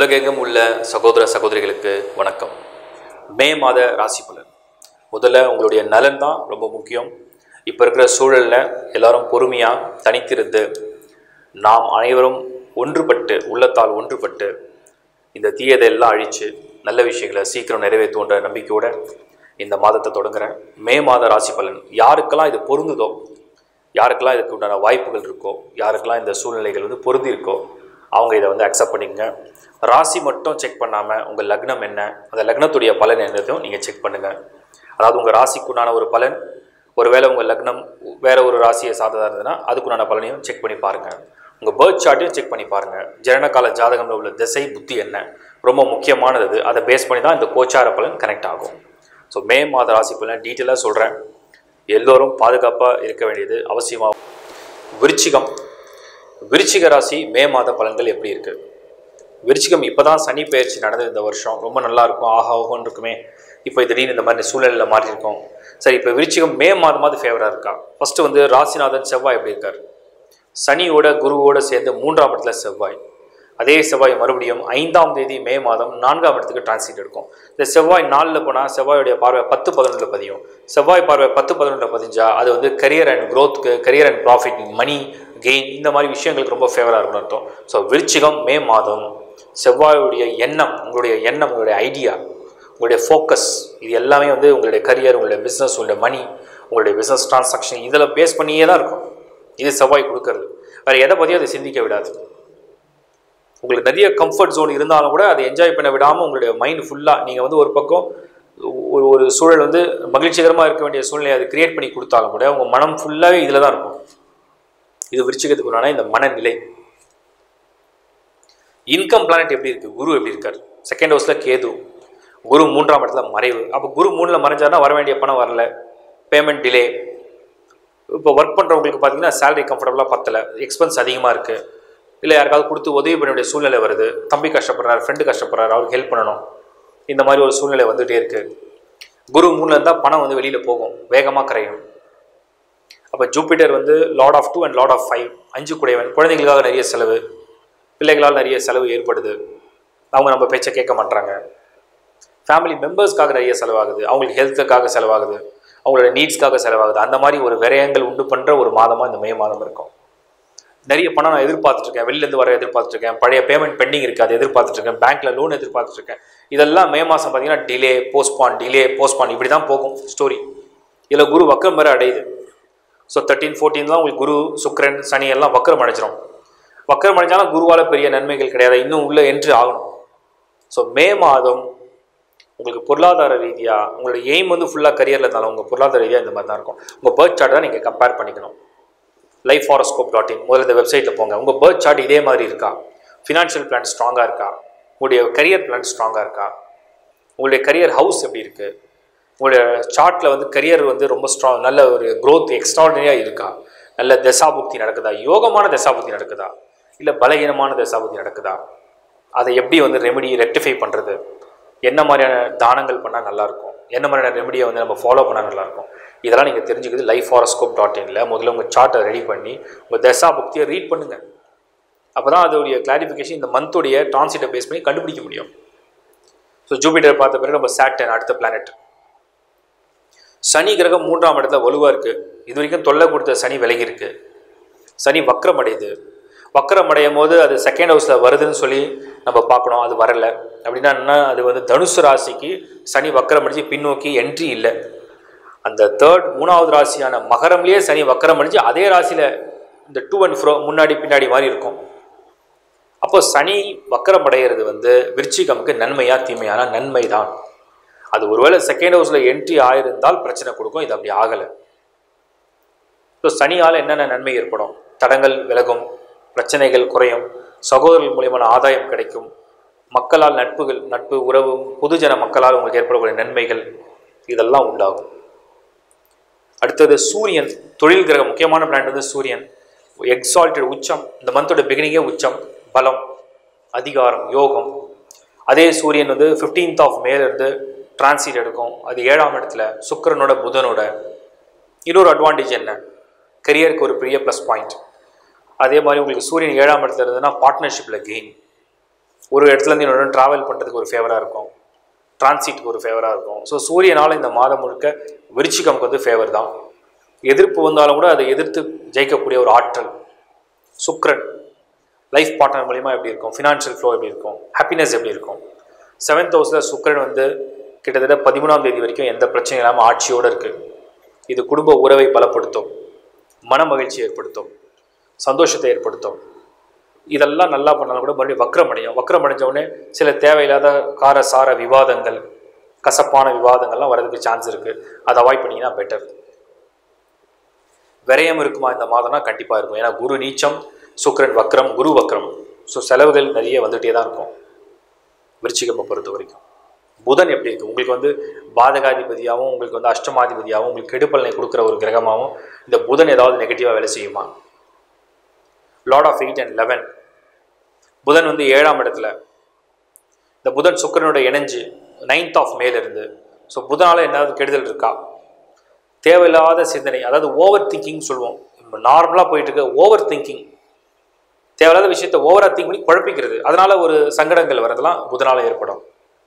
உலகெங்கும் உள்ள சகோதர சகோதரிகளுக்கு வணக்கம் மே மாத ராசி பலன் முதல்ல உங்களுடைய நலன் தான் ரொம்ப முக்கியம் இப்போ இருக்கிற சூழலில் எல்லாரும் பொறுமையாக தனித்திருந்து நாம் அனைவரும் ஒன்றுபட்டு உள்ளத்தால் ஒன்றுபட்டு இந்த தீயதை எல்லாம் அழித்து நல்ல விஷயங்களை சீக்கிரம் நிறைவேற்றுன்ற நம்பிக்கையோட இந்த மாதத்தை தொடங்குறேன் மே மாத ராசி பலன் யாருக்கெல்லாம் இது பொருந்துதோ யாருக்கெல்லாம் இதுக்கு உண்டான வாய்ப்புகள் இருக்கோ யாருக்கெல்லாம் இந்த சூழ்நிலைகள் வந்து பொருந்தி இருக்கோ அவங்க இதை வந்து அக்செப்ட் பண்ணிக்கங்க ராசி மட்டும் செக் பண்ணாமல் உங்கள் லக்னம் என்ன அந்த லக்னத்துடைய பலன் என்னதையும் நீங்கள் செக் பண்ணுங்கள் அதாவது உங்கள் ராசிக்குண்டான ஒரு பலன் ஒருவேளை உங்கள் லக்னம் வேற ஒரு ராசியை சார்ந்ததாக இருந்ததுன்னா அதுக்குண்டான பலனையும் செக் பண்ணி பாருங்கள் உங்கள் பேர்த் சார்ட்டையும் செக் பண்ணி பாருங்கள் ஜனனகால ஜாதகம்ல உள்ள திசை புத்தி என்ன ரொம்ப முக்கியமானது அது அதை பேஸ் பண்ணி தான் இந்த கோச்சார பலன் கனெக்ட் ஆகும் ஸோ மே மாத ராசி பலன் டீட்டெயிலாக சொல்கிறேன் எல்லோரும் பாதுகாப்பாக இருக்க வேண்டியது அவசியமாகும் விருச்சிகம் விருச்சிக ராசி மே மாத பலன்கள் எப்படி இருக்கு விருச்சிகம் இப்போ தான் சனி பயிற்சி நடந்தது இந்த வருஷம் ரொம்ப நல்லா இருக்கும் ஆஹா ஓஹோன்னு இருக்குமே இப்போ திடீர்னு இந்த மாதிரி சூழ்நிலையில் மாறி இருக்கோம் சரி இப்போ விருச்சிகம் மே மாதமாவது ஃபேவராக இருக்கா ஃபர்ஸ்ட் வந்து ராசிநாதன் செவ்வாய் எப்படி இருக்கார் சனியோட குருவோட சேர்ந்து மூன்றாம் இடத்துல செவ்வாய் அதே செவ்வாய் மறுபடியும் ஐந்தாம் தேதி மே மாதம் நான்காம் இடத்துக்கு டிரான்சிட் இருக்கும் இந்த செவ்வாய் நாலில் போனால் செவ்வாயுடைய பார்வை பத்து பதினொன்றில் பதியும் செவ்வாய் பார்வை பத்து பதினொன்றில் பதிஞ்சா அது வந்து கரியர் அண்ட் க்ரோத்துக்கு career and profit money gain இந்த மாதிரி விஷயங்களுக்கு ரொம்ப ஃபேவராக இருக்கும்னு அர்த்தம் ஸோ விருச்சிகம் மே மாதம் செவ்வாயுடைய எண்ணம் உங்களுடைய எண்ணம் உங்களுடைய ஐடியா உங்களுடைய ஃபோக்கஸ் இது எல்லாமே வந்து உங்களுடைய கரியர் உங்களுடைய பிஸ்னஸ் உங்களுடைய மணி உங்களுடைய பிஸ்னஸ் டிரான்சாக்ஷன் இதில் பேஸ் பண்ணியே தான் இருக்கும் இது செவ்வாய் கொடுக்கறது வேறு எதை பற்றியும் அதை சிந்திக்க விடாது உங்களுக்கு நிறைய கம்ஃபர்ட் ஜோன் இருந்தாலும் கூட அதை என்ஜாய் பண்ண விடாமல் உங்களுடைய மைண்ட் ஃபுல்லாக நீங்கள் வந்து ஒரு பக்கம் ஒரு ஒரு சூழல் வந்து மகிழ்ச்சிகரமாக இருக்க வேண்டிய சூழ்நிலையை அது கிரியேட் பண்ணி கொடுத்தாலும் கூட உங்கள் மனம் ஃபுல்லாகவே இதில் தான் இருக்கும் இது விருச்சிகத்துக்குள்ளான இந்த மனநிலை இன்கம் பிளானட் எப்படி இருக்குது குரு எப்படி இருக்கார் செகண்ட் ஹவுஸில் கேது குரு மூன்றாம் இடத்துல மறைவு அப்போ குரு மூணில் மறைஞ்சாருன்னா வர வேண்டிய பணம் வரல பேமெண்ட் டிலே இப்போ ஒர்க் பண்ணுறவங்களுக்கு பார்த்தீங்கன்னா சேலரி கம்ஃபர்டபுளாக பத்தலை எக்ஸ்பென்ஸ் அதிகமாக இருக்குது இல்லை யாருக்காவது கொடுத்து உதவி பண்ண வேண்டிய சூழ்நிலை வருது தம்பி கஷ்டப்படுறாரு ஃப்ரெண்டு கஷ்டப்படுறாரு அவருக்கு ஹெல்ப் பண்ணணும் இந்த மாதிரி ஒரு சூழ்நிலை வந்துகிட்டே இருக்குது குரு மூணில் இருந்தால் பணம் வந்து வெளியில் போகும் வேகமாக கரையும் அப்போ ஜூபிட்டர் வந்து lord of two and lord of five அஞ்சு குடையவன் குழந்தைகளுக்காக நிறைய செலவு பிள்ளைகளால் நிறைய செலவு ஏற்படுது அவங்க நம்ம பேச்சை கேட்க மாட்டாங்க ஃபேமிலி மெம்பர்ஸ்க்காக நிறைய செலவாகுது அவங்களுக்கு ஹெல்த்துக்காக செலவாகுது அவங்களோட நீட்ஸ்க்காக செலவாகுது அந்த மாதிரி ஒரு விரயங்கள் உண்டு பண்ணுற ஒரு மாதமாக இந்த மே மாதம் இருக்கும் நிறைய பணம் நான் எதிர்பார்த்துட்ருக்கேன் வெளிலேருந்து வர எதிர்பார்த்துட்ருக்கேன் பழைய பேமெண்ட் பெண்டிங் இருக்குது அதை எதிர்பார்த்துட்ருக்கேன் பேங்க்கில் லோன் எதிர்பார்த்துட்ருக்கேன் இதெல்லாம் மே மாதம் பார்த்தீங்கன்னா டிலே போஸ்ட்பான் டிலே போஸ்ட்பான் இப்படி தான் போகும் ஸ்டோரி இதில் குரு வக்கரம் வரை அடையுது ஸோ தேர்ட்டீன் ஃபோர்டீன் தான் உங்களுக்கு குரு சுக்கரன் சனி எல்லாம் வக்கரம் அடைச்சிரும் வக்கரம் அடைஞ்சாலும் குருவால் பெரிய நன்மைகள் கிடையாது இன்னும் உள்ளே என்ட்ரி ஆகணும் ஸோ மே மாதம் உங்களுக்கு பொருளாதார ரீதியாக உங்களோட எய்ம் வந்து ஃபுல்லாக கரியரில் இருந்தாலும் உங்கள் பொருளாதார ரீதியாக இந்த மாதிரி தான் இருக்கும் உங்கள் பேர்த் சார்ட் தான் நீங்கள் கம்பேர் பண்ணிக்கணும் லைஃப் ஹாரோஸ்கோப் டாட் இன் முதல்ல இந்த வெப்சைட்டில் போங்க உங்கள் பேர்த் சார்ட் இதே மாதிரி இருக்கா ஃபினான்ஷியல் பிளான் ஸ்ட்ராங்காக இருக்கா உங்களுடைய கரியர் பிளான் ஸ்ட்ராங்காக இருக்கா உங்களுடைய கரியர் ஹவுஸ் எப்படி இருக்குது உங்களுடைய சார்ட்டில் வந்து கரியர் வந்து ரொம்ப ஸ்ட்ராங் நல்ல ஒரு க்ரோத் எக்ஸ்ட்ராடனரியாக இருக்கா நல்ல தசாபுக்தி நடக்குதா யோகமான தசாபுக்தி நடக்குதா இல்லை பலகீனமான தசாபுக்தி நடக்குதா அதை எப்படி வந்து ரெமெடி ரெக்டிஃபை பண்ணுறது என்ன மாதிரியான தானங்கள் பண்ணால் நல்லாயிருக்கும் என்ன மாதிரியான ரெமெடியை வந்து நம்ம ஃபாலோ பண்ணால் நல்லாயிருக்கும் இதெல்லாம் நீங்கள் தெரிஞ்சுக்கிறது லைஃப் ஹாரோஸ்கோப் டாட் இனில் முதல்ல உங்கள் சார்ட்டை ரெடி பண்ணி உங்கள் தசா புக்தியை ரீட் பண்ணுங்கள் அப்போ தான் அதோடைய கிளாரிஃபிகேஷன் இந்த மந்தோடைய டிரான்சிட்டை பேஸ் பண்ணி கண்டுபிடிக்க முடியும் ஸோ ஜூபிட்டர் பார்த்த பிறகு நம்ம சாட்டன் அடுத்த பிளானட் சனி கிரகம் மூன்றாம் இடத்துல வலுவாக இருக்குது இது வரைக்கும் தொல்லை கொடுத்த சனி விலகி இருக்கு சனி வக்கரம் அடையுது வக்கரம் அடையும் போது அது செகண்ட் ஹவுஸில் வருதுன்னு சொல்லி நம்ம பார்க்கணும் அது வரலை அப்படின்னா என்ன அது வந்து தனுசு ராசிக்கு சனி வக்கரம் அடித்து பின்னோக்கி என்ட்ரி இல்லை அந்த தேர்ட் மூணாவது ராசியான மகரம்லேயே சனி வக்கரம் அடித்து அதே ராசியில் இந்த டூ அண்ட் ஃப்ரோ முன்னாடி பின்னாடி மாதிரி இருக்கும் அப்போ சனி வக்கரம் அடைகிறது வந்து விருச்சிகமுக்கு நன்மையா தீமையான நன்மை தான் அது ஒருவேளை செகண்ட் ஹவுஸில் என்ட்ரி ஆயிருந்தால் பிரச்சனை கொடுக்கும் இது அப்படி ஆகலை ஸோ சனியால் என்னென்ன நன்மை ஏற்படும் தடங்கள் விலகும் பிரச்சனைகள் குறையும் சகோதரர்கள் மூலியமான ஆதாயம் கிடைக்கும் மக்களால் நட்புகள் நட்பு உறவு பொதுஜன மக்களால் உங்களுக்கு ஏற்படக்கூடிய நன்மைகள் இதெல்லாம் உண்டாகும் அடுத்தது சூரியன் தொழில் கிரகம் முக்கியமான பிளான் வந்து சூரியன் எக்ஸால்டட் உச்சம் இந்த மந்தோட பிகினிங்கே உச்சம் பலம் அதிகாரம் யோகம் அதே சூரியன் வந்து ஃபிஃப்டீன்த் ஆஃப் மேலேருந்து டிரான்சிட் எடுக்கும் அது ஏழாம் இடத்துல சுக்கரனோட புதனோட இன்னொரு அட்வான்டேஜ் என்ன கரியருக்கு ஒரு பெரிய ப்ளஸ் பாயிண்ட் அதே மாதிரி உங்களுக்கு சூரியன் ஏழாம் இடத்துல இருந்ததுன்னா பார்ட்னர்ஷிப்பில் கெயின் ஒரு இடத்துலேருந்து இன்னொரு ட்ராவல் பண்ணுறதுக்கு ஒரு ஃபேவராக இருக்கும் டிரான்சிட்டுக்கு ஒரு ஃபேவராக இருக்கும் ஸோ சூரியனால் இந்த மாதம் முழுக்க விருச்சிகம்க்கு வந்து ஃபேவர் தான் எதிர்ப்பு வந்தாலும் கூட அதை எதிர்த்து ஜெயிக்கக்கூடிய ஒரு ஆற்றல் சுக்ரன் லைஃப் பார்ட்னர் மூலிமா எப்படி இருக்கும் ஃபினான்ஷியல் ஃப்ளோ எப்படி இருக்கும் ஹாப்பினஸ் எப்படி இருக்கும் செவன்த் ஹவுஸில் சுக்ரன் வந்து கிட்டத்தட்ட பதிமூணாம் தேதி வரைக்கும் எந்த பிரச்சனையும் இல்லாமல் ஆட்சியோடு இருக்குது இது குடும்ப உறவை பலப்படுத்தும் மன மகிழ்ச்சி ஏற்படுத்தும் சந்தோஷத்தை ஏற்படுத்தும் இதெல்லாம் நல்லா பண்ணாலும் கூட மறுபடியும் வக்ரம் அடையும் வக்ரம் அடைஞ்ச உடனே சில தேவையில்லாத கார சார விவாதங்கள் கசப்பான விவாதங்கள்லாம் வரதுக்கு சான்ஸ் இருக்குது அதை அவாய்ட் பண்ணிங்கன்னா பெட்டர் விரயம் இருக்குமா இந்த மாதம்னா கண்டிப்பாக இருக்கும் ஏன்னா குரு நீச்சம் சுக்கிரன் வக்ரம் குரு வக்ரம் ஸோ செலவுகள் நிறைய வந்துகிட்டே தான் இருக்கும் விருச்சிகம்மை பொறுத்த வரைக்கும் புதன் எப்படி இருக்குது உங்களுக்கு வந்து பாதகாதிபதியாகவும் உங்களுக்கு வந்து அஷ்டமாதிபதியாகவும் உங்களுக்கு கெடுப்பலனை கொடுக்குற ஒரு கிரகமாகவும் இந்த புதன் ஏதாவது நெகட்டிவாக வேலை செய்யுமா lord of eight and eleven புதன் வந்து ஏழாம் இடத்துல இந்த புதன் சுக்கிரனோட இணைஞ்சு நைன்த் ஆஃப் மேல இருந்து ஸோ புதனால் என்னது கெடுதல் இருக்கா தேவையில்லாத சிந்தனை அதாவது ஓவர் திங்கிங் சொல்லுவோம் நார்மலாக போயிட்டு இருக்க ஓவர் திங்கிங் தேவையில்லாத விஷயத்த ஓவராக திங்க் பண்ணி குழப்பிக்கிறது அதனால ஒரு சங்கடங்கள் வரதெல்லாம் புதனால் ஏற்படும்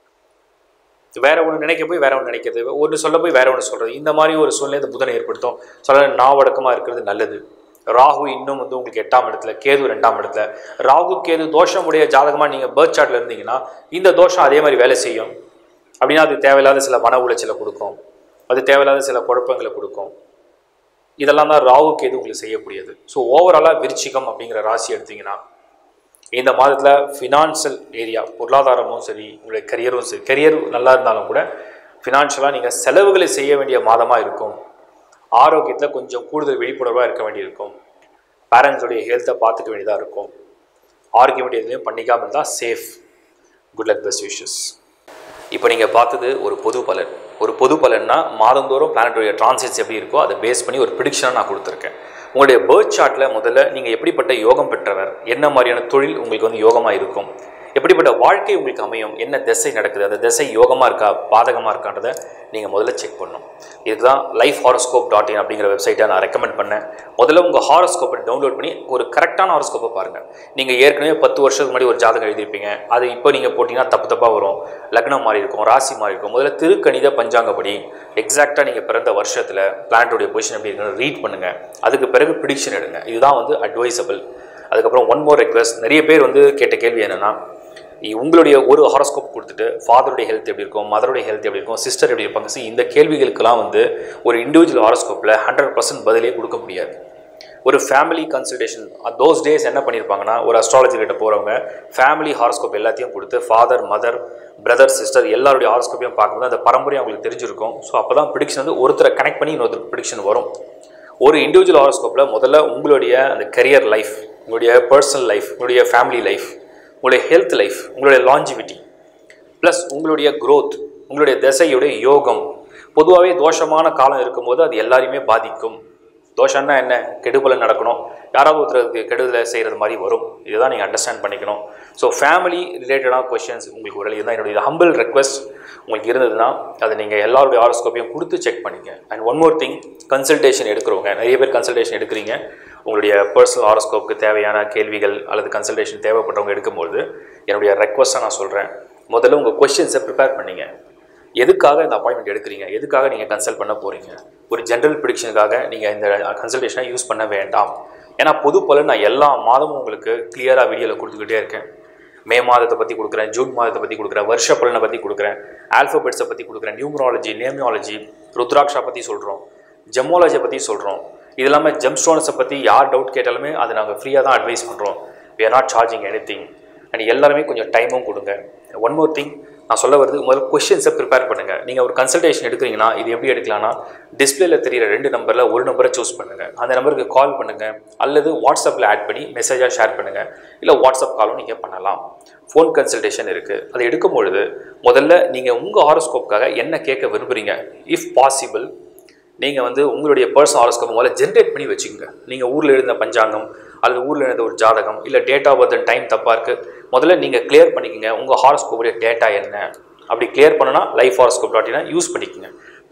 வேற ஒன்று நினைக்க போய் வேற ஒன்று நினைக்கிறது ஒன்று சொல்ல போய் வேற ஒன்று சொல்றது இந்த மாதிரி ஒரு சூழ்நிலை இந்த புதனை ஏற்படுத்தும் சொல்ல நாவடக்கமாக இருக்கிறது நல்லது ராகு இன்னும் வந்து உங்களுக்கு எட்டாம் இடத்துல கேது ரெண்டாம் இடத்துல ராகு கேது தோஷமுடைய ஜாதகமாக நீங்கள் பேர்த் சார்ட்ல இருந்தீங்கன்னா இந்த தோஷம் அதே மாதிரி வேலை செய்யும் அப்படின்னா அது தேவையில்லாத சில மன உளைச்சலை கொடுக்கும் அது தேவையில்லாத சில குழப்பங்களை கொடுக்கும் இதெல்லாம் தான் ராகு கேது உங்களுக்கு செய்யக்கூடியது ஸோ ஓவராலாக விருச்சிகம் அப்படிங்கிற ராசி எடுத்தீங்கன்னா இந்த மாதத்தில் ஃபினான்ஷியல் ஏரியா பொருளாதாரமும் சரி உங்களுடைய கரியரும் சரி கரியர் நல்லா இருந்தாலும் கூட ஃபினான்ஷியலாக நீங்கள் செலவுகளை செய்ய வேண்டிய மாதமாக இருக்கும் ஆரோக்கியத்தில் கொஞ்சம் கூடுதல் விழிப்புணர்வாக இருக்க வேண்டியிருக்கும் பேரண்ட்ஸோடைய ஹெல்த்தை பார்த்துக்க வேண்டியதாக இருக்கும் ஆர்கியூமெண்ட் எதுலையும் பண்ணிக்காமல் இருந்தால் safe good luck best wishes இப்போ நீங்கள் பார்த்தது ஒரு பொது பலன் ஒரு பொது பலன்னா மாதந்தோறும் பிளானட்டோடைய டிரான்சிட்ஸ் எப்படி இருக்கோ அதை பேஸ் பண்ணி ஒரு ப்ரிடிக்ஷனாக நான் கொடுத்துருக்கேன் உங்களுடைய பேர்த் சார்ட்டில் முதல்ல நீங்கள் எப்படிப்பட்ட யோகம் பெற்றவர் என்ன மாதிரியான தொழில் உங்களுக்கு வந்து யோகமாக இருக்கும் எப்படிப்பட்ட வாழ்க்கை உங்களுக்கு அமையும் என்ன திசை நடக்குது அந்த திசை யோகமாக இருக்கா பாதகமாக இருக்கான்றதை நீங்கள் முதல்ல செக் பண்ணணும் இதுதான் லைஃப் ஹாரோஸ்கோப் டாட் இன் அப்படிங்கிற வெப்சைட்டை நான் ரெக்கமெண்ட் பண்ணேன் முதல்ல உங்கள் ஹாரோஸ்கோப்பை டவுன்லோட் பண்ணி ஒரு கரெக்டான ஹாரோஸ்கோப்பை பாருங்கள் நீங்கள் ஏற்கனவே பத்து வருஷத்துக்கு முன்னாடி ஒரு ஜாதகம் எழுதியிருப்பீங்க அது இப்போ நீங்கள் போட்டிங்கன்னா தப்பு தப்பாக வரும் லக்னம் மாறி இருக்கும் ராசி மாறி இருக்கும் முதல்ல திருக்கணித பஞ்சாங்கப்படி எக்ஸாக்டாக நீங்கள் பிறந்த வருஷத்தில் பிளானட்டோடைய பொசிஷன் எப்படி இருக்குன்னு ரீட் பண்ணுங்கள் அதுக்கு பிறகு ப்ரிடிக்ஷன் எடுங்க இதுதான் வந்து அட்வைசபிள் அதுக்கப்புறம் ஒன் மோர் ரெக்வஸ்ட் நிறைய பேர் வந்து கேட்ட கேள்வி என்னென்னா உங்களுடைய ஒரு ஹாரோஸ்கோப் கொடுத்துட்டு ஃபாதருடைய ஹெல்த் எப்படி இருக்கும் மதருடைய ஹெல்த் எப்படி இருக்கும் சிஸ்டர் எப்படி இருப்பாங்க See, இந்த கேள்விகளுக்கெல்லாம் வந்து ஒரு இண்டிவிஜுவல் ஹாரோஸ்கோப்பில் ஹண்ட்ரட் பர்சன்ட் பதிலே கொடுக்க முடியாது ஒரு ஃபேமிலி கன்சல்டேஷன் தோஸ் டேஸ் என்ன பண்ணியிருப்பாங்கன்னா ஒரு அஸ்ட்ராலஜி கிட்ட போகிறவங்க ஃபேமிலி ஹாரோஸ்கோப் எல்லாத்தையும் கொடுத்து ஃபாதர் மதர் பிரதர் சிஸ்டர் எல்லாருடைய ஹாரோஸ்கோப்பையும் பார்க்கும்போது அந்த பரம்பரையும் அவங்களுக்கு தெரிஞ்சிருக்கும் ஸோ அப்போ தான் ப்ரிடிக்ஷன் வந்து ஒருத்தரை கனெக்ட் பண்ணி இன்னொருத்தருக்கு ப்ரிடிக்ஷன் வரும் ஒரு இண்டிவிஜுவல் ஹாரோஸ்கோப்பில் முதல்ல உங்களுடைய அந்த கரியர் லைஃப் உங்களுடைய பர்சனல் லைஃப் உங்களுடைய ஃபேமிலி லைஃப் உங்களுடைய ஹெல்த் லைஃப் உங்களுடைய லாஞ்சிவிட்டி ப்ளஸ் உங்களுடைய growth உங்களுடைய திசையுடைய யோகம் பொதுவாகவே தோஷமான காலம் இருக்கும்போது அது எல்லாரையுமே பாதிக்கும் தோஷம்னா என்ன கெடுபலன் நடக்கணும் யாராவது ஒருத்தருக்கு கெடுதலை செய்கிறது மாதிரி வரும் இதுதான் நீங்கள் அண்டர்ஸ்டாண்ட் பண்ணிக்கணும் ஸோ ஃபேமிலி ரிலேட்டடான கொஷின்ஸ் உங்களுக்கு ஒரு இதுதான் என்னுடைய ஹம்பிள் ரெக்வஸ்ட் உங்களுக்கு இருந்ததுன்னா அதை நீங்கள் எல்லாருடைய ஹாரோஸ்கோப்பையும் கொடுத்து செக் பண்ணிங்க and one more thing consultation எடுக்கிறவங்க நிறைய பேர் கன்சல்டேஷன் எடுக்கிறீங்க உங்களுடைய பர்சனல் ஹாரோஸ்கோப்புக்கு தேவையான கேள்விகள் அல்லது கன்சல்டேஷன் தேவைப்பட்டவங்க எடுக்கும்போது என்னுடைய ரெக்வஸ்ட்டாக நான் சொல்கிறேன் முதல்ல உங்கள் கொஷின்ஸை ப்ரிப்பேர் பண்ணிங்க எதுக்காக இந்த அப்பாயின்மெண்ட் எடுக்கிறீங்க எதுக்காக நீங்கள் கன்சல்ட் பண்ண போகிறீங்க ஒரு ஜென்ரல் ப்ரிடிக்ஷனுக்காக நீங்கள் இந்த கன்சல்டேஷனை யூஸ் பண்ண வேண்டாம் ஏன்னா பொது பலன் நான் எல்லா மாதமும் உங்களுக்கு கிளியராக வீடியோவில் கொடுத்துக்கிட்டே இருக்கேன் மே மாதத்தை பற்றி கொடுக்குறேன் ஜூன் மாதத்தை பற்றி கொடுக்குறேன் வருஷ பலனை பற்றி கொடுக்குறேன் ஆல்ஃபபெட்ஸை பற்றி கொடுக்குறேன் நியூமராலஜி நேமியாலஜி ருத்ராக்ஷா பற்றி சொல்கிறோம் ஜெம்மோலஜியை பற்றி சொல்கிறோம் இது இல்லாமல் ஜெம் ஸ்டோன்ஸை பற்றி யார் டவுட் கேட்டாலுமே அதை நாங்கள் ஃப்ரீயாக தான் அட்வைஸ் பண்ணுறோம் we are not charging anything and எல்லாருமே கொஞ்சம் டைமும் கொடுங்க ஒன் மோர் திங் நான் சொல்ல வருது முதல்ல கொஷின்ஸை ப்ரிப்பேர் பண்ணுங்கள் நீங்கள் ஒரு கன்சல்டேஷன் எடுக்கிறீங்கன்னா இது எப்படி எடுக்கலாம்னா டிஸ்பிளேல தெரியிற ரெண்டு நம்பரில் ஒரு நம்பரை சூஸ் பண்ணுங்கள் அந்த நம்பருக்கு கால் பண்ணுங்கள் அல்லது வாட்ஸ்அப்பில் ஆட் பண்ணி மெசேஜாக ஷேர் பண்ணுங்கள் இல்லை வாட்ஸ்அப் காலும் நீங்கள் பண்ணலாம் ஃபோன் கன்சல்டேஷன் இருக்குது அதை எடுக்கும் பொழுது முதல்ல நீங்கள் உங்கள் ஹாரோஸ்கோப்புக்காக என்ன கேட்க விரும்புகிறீங்க இஃப் பாசிபிள் நீங்கள் வந்து உங்களுடைய பர்சனல் ஹாரோஸ்கோப் முதல்ல ஜென்ரேட் பண்ணி வச்சுக்கோங்க நீங்கள் ஊரில் எழுந்த பஞ்சாங்கம் அல்லது ஊரில் எழுந்த ஒரு ஜாதகம் இல்லை டேட் ஆஃப் பர்த் டைம் தப்பாக இருக்குது முதல்ல நீங்கள் கிளியர் பண்ணிக்கோங்க உங்கள் ஹாரோஸ்கோப்புடைய டேட்டா என்ன அப்படி கிளியர் பண்ணனா லைஃப் ஹாரோஸ்கோப் டாட் யூஸ் பண்ணிக்கோங்க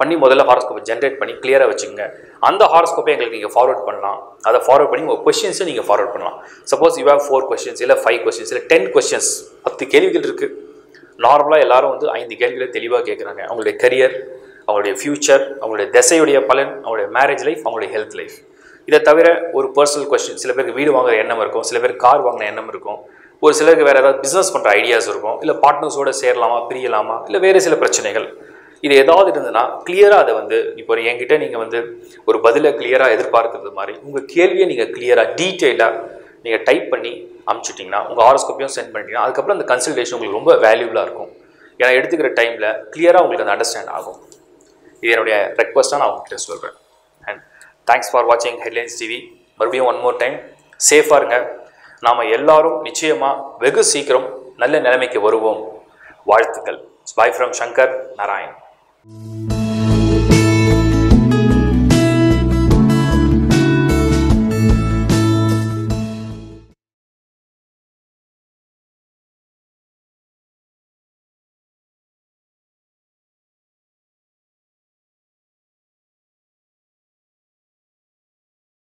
பண்ணி முதல்ல ஹாரோஸ்கோப்பை ஜென்ரேட் பண்ணி கிளியராக வச்சுங்க அந்த ஹாரோஸ்கோப்பை எங்களுக்கு நீங்கள் ஃபார்வர்ட் பண்ணலாம் அதை ஃபார்வர்ட் பண்ணி உங்கள் கொஸ்டின்ஸை நீங்கள் ஃபார்வர்ட் பண்ணலாம் suppose you have four questions இல்லை ஃபைவ் கொஸ்டின்ஸ் இல்லை டென் கொஸ்டின்ஸ் பத்து கேள்விகள் இருக்குது நார்மலாக எல்லாரும் வந்து ஐந்து கேள்விகளை தெளிவாக கேட்குறாங்க அவங்களுடைய கரியர் அவங்களுடைய ஃப்யூச்சர் அவங்களுடைய திசையுடைய பலன் அவங்களுடைய மேரேஜ் லைஃப் அவங்களுடைய ஹெல்த் லைஃப் இதை தவிர ஒரு பர்சனல் கொஸ்டின் சில பேருக்கு வீடு வாங்குற எண்ணம் இருக்கும் சில பேருக்கு கார் வாங்குற எண்ணம் இருக்கும் ஒரு சிலருக்கு வேறு ஏதாவது பிஸ்னஸ் பண்ணுற ஐடியாஸ் இருக்கும் இல்லை பார்ட்னர்ஸோட சேரலாமா பிரியலாமா இல்லை வேறு சில பிரச்சனைகள் இது ஏதாவது இருந்ததுன்னா கிளியராக அதை வந்து இப்போ என்கிட்ட நீங்கள் வந்து ஒரு பதிலை கிளியராக எதிர்பார்க்கறது மாதிரி உங்கள் கேள்வியை நீங்கள் கிளியராக டீட்டெயிலாக நீங்கள் டைப் பண்ணி அமுச்சுட்டிங்கன்னா உங்கள் ஹாரோஸ்கோப்பையும் சென்ட் பண்ணிட்டீங்கன்னா அதுக்கப்புறம் அந்த கன்சல்டேஷன் உங்களுக்கு ரொம்ப வேல்யூபுளாக இருக்கும் ஏன்னா எடுத்துக்கிற டைமில் கிளியராக உங்களுக்கு அந்த அண்டர்ஸ்டாண்ட் ஆகும் இது என்னுடைய ரெக்வஸ்ட்டாக நான் உங்ககிட்ட சொல்கிறேன் அண்ட் தேங்க்ஸ் ஃபார் வாட்சிங் ஹெட்லைன்ஸ் டிவி மறுபடியும் ஒன் மோர் டைம் சேஃபாக இருங்க நாம் எல்லாரும் நிச்சயமாக வெகு சீக்கிரம் நல்ல நிலைமைக்கு வருவோம் வாழ்த்துக்கள் பாய் ஃப்ரம் சங்கர் நாராயண்